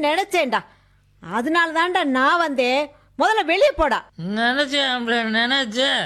நினைச்சேன்டா அதனால தான்டா நான் வந்தேன் முதல்ல வெளியே போடா நினச்சேன் நினச்சேன்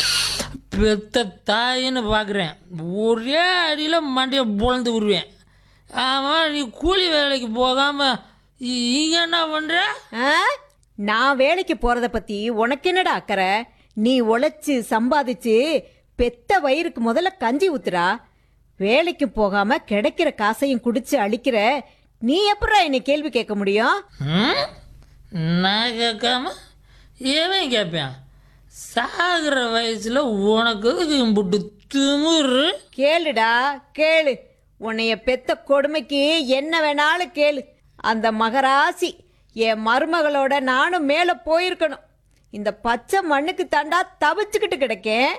பெத்த தாயின்னு பார்க்குறேன் ஒரே அடியில் மண்டையை பொழந்து விடுவேன் ஆமாம் நீ கூலி வேலைக்கு போகாமல் இங்கே என்ன பண்ணுற ஆ? நான் வேலைக்கு போறத பத்தி உனக்கு என்னடா அக்கறை நீ உழைச்சு சம்பாதிச்சு பெத்த வயிறுக்கு முதல்ல கஞ்சி ஊத்துடா வேலைக்கு போகாம கிடைக்கிற காசையும் குடிச்சு அழிக்கிற நீ எப்படா என்னை கேள்வி கேட்க முடியும் ம்? நான் கேட்காம ஏவன் கேட்பேன் சாகிற வயசில் உனக்கு எதுக்கு இம்புட்டு திமிரு கேளுடா கேளு உன்னைய பெத்த கொடுமைக்கு என்ன வேணாலும் கேளு அந்த மகராசி என் மருமகளோட நானும் மேலே போயிருக்கணும் இந்த பச்சை மண்ணுக்கு தாண்டா தவிச்சுக்கிட்டு கிடக்கேன்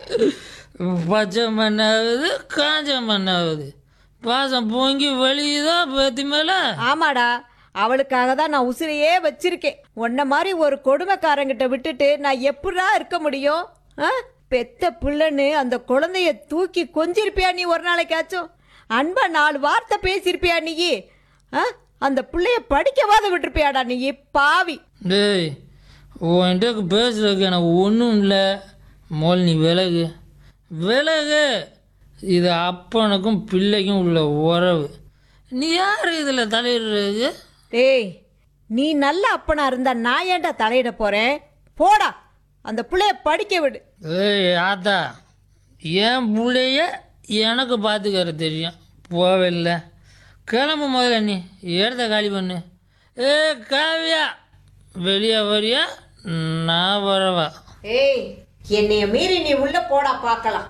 பச்சை மண்ணாகுது காஞ்ச மண்ணாகுது பாசம் பொங்கி வெளியுதா பத்தி மேலே ஆமாடா அவளுக்காக தான் நான் உசிரையே வச்சிருக்கேன் உன்ன மாதிரி ஒரு கொடுமைக்காரங்கிட்ட விட்டுட்டு நான் எப்படா இருக்க முடியும் ஆ? பெத்த பிள்ளைன்னு அந்த குழந்தைய தூக்கி கொஞ்சிருப்பியா நீ ஒரு நாளைக்காச்சும் அன்பா நாலு வார்த்தை பேசியிருப்பியா நீ ஆ? அந்த பிள்ளைய படிக்கவாத விட்டுருப்பியாடா நீ பாவி டேய் உன்கிட்ட பேசுறதுக்கு எனக்கு ஒன்றும் இல்லை மோல் நீ விலகு விலகு இது அப்பனுக்கும் பிள்ளைக்கும் உள்ள உறவு நீ யார் இதில் தலையிடுறது டேய் நீ நல்ல அப்பனா இருந்தா நான் ஏன்டா தலையிட போறேன் போடா அந்த பிள்ளைய படிக்க விடு ஏய் ஆத்தா என் பிள்ளைய எனக்கு பார்த்துக்கற தெரியும் போவில்லை கிளம்பு முதல்ல நீ இடத்த காலி பண்ணு ஏ காவியா வெளியே வரியா நான் வரவா ஏய் என்னைய மீறி நீ உள்ள போடா பார்க்கலாம்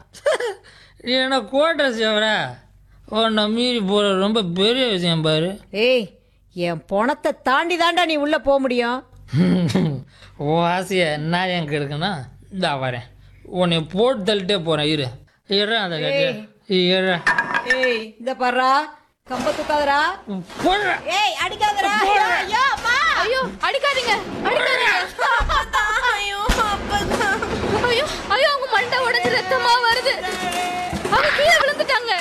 நீ என்ன கோட்டை சேவரா உன்னை மீறி போகிற ரொம்ப பெரிய விஷயம் பாரு ஏய் என் பணத்தை தாண்டி தாண்டா நீ உள்ள போக முடியும் ஓ ஆசையை நான் என் கெடுக்கணும் இந்தா வரேன் உன்னை போட்டு தள்ளிட்டே போகிறேன் இரு இரு அந்த கட்டி இரு ஏய் இந்த பாரா கம்ப தூக்காதடா போடுற ஏய் அடிக்காதடா ஐயோ, ஐயோ அம்மா ஐயோ அடிக்காதீங்க அடிக்காதீங்க ஐயோ ஐயோ ஐயோ அவங்க மண்டை உடைஞ்சு ரத்தமா வருது அவங்க கீழே விழுந்துட்டாங்க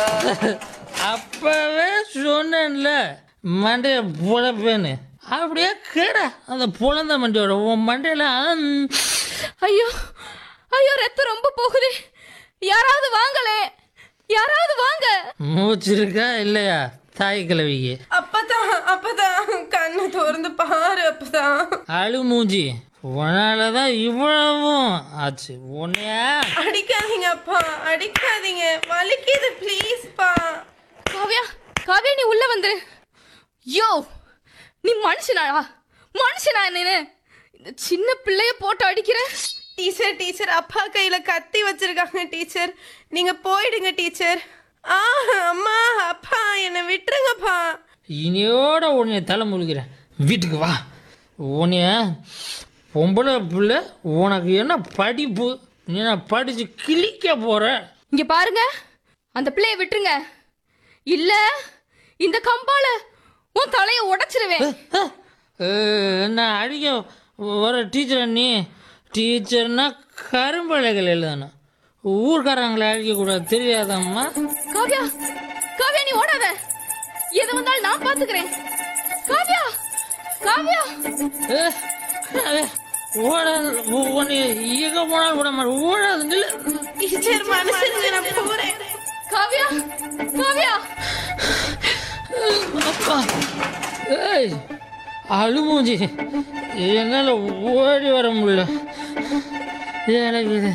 அப்பவே சொன்னேன்ல மண்டைய புழப்பேன்னு அப்படியே கேட அந்த புலந்த மண்டையோட உன் மண்டையில அம், ஐயோ ஐயோ ரத்தம் ரொம்ப போகுது யாராவது வாங்களே யாராவது வாங்க மூச்சு இருக்கா இல்லையா தாய் கிழவிக்கு அப்பதான் அப்பதான் கண்ணை திறந்து பாரு அப்பதான் அழு மூஞ்சி உன்னாலதான் இவ்வளவும் ஆச்சு உன்னையா அடிக்காதீங்க அப்பா அடிக்காதீங்க வலிக்குது ப்ளீஸ் பா காவ்யா காவ்யா நீ உள்ள வந்துரு யோ நீ மனுஷனாடா மனுஷனா நீனு இந்த சின்ன பிள்ளைய போட்டு அடிக்கிற டீச்சர் டீச்சர் அப்பா கையில கத்தி வச்சிருக்காங்க டீச்சர் நீங்க போயிடுங்க டீச்சர் ஆ அம்மா அப்பா என்னை விட்டுருங்கப்பா இனியோட உன்னைய தலை முழுகிறேன் வீட்டுக்கு வா உன்னைய பொம்பளை பிள்ளை உனக்கு என்ன படிப்பு நீ நான் படித்து கிழிக்க போகிற இங்க பாருங்க அந்த பிள்ளைய விட்டுருங்க இல்ல இந்த கம்பால உன் தலைய உடைச்சிருவேன் என்ன அடிக்க வர டீச்சரை நீ டீச்சர்னா கரும்பலைகள் எழுதணும் ஊர்க்காரங்களை அடிக்கக்கூடாது தெரியாதம்மா காவ்யா காவ்யா நீ ஓடாத எது வந்தாலும் நான் பாத்துக்கிறேன் காவ்யா காவ்யா ஏ, காவே, ஓடாது உ- உன்னை எங்க போனாலும் விட மாட்டேன் ஓடாது நில்லு டீச்சர் மனுஷனுங்க நான் போறேன் காவ்யா காவ்யா அப்பா ஏய் அழுமூஞ்சி என்னால் ஓடி வர முடியல எனக்கு இது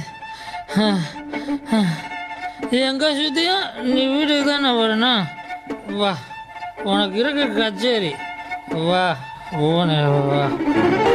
எங்கே சுற்றியும் நீ வீட்டுக்கு தானே வரணும் வா உனக்கு இருக்க கச்சேரி வா ஓனே வா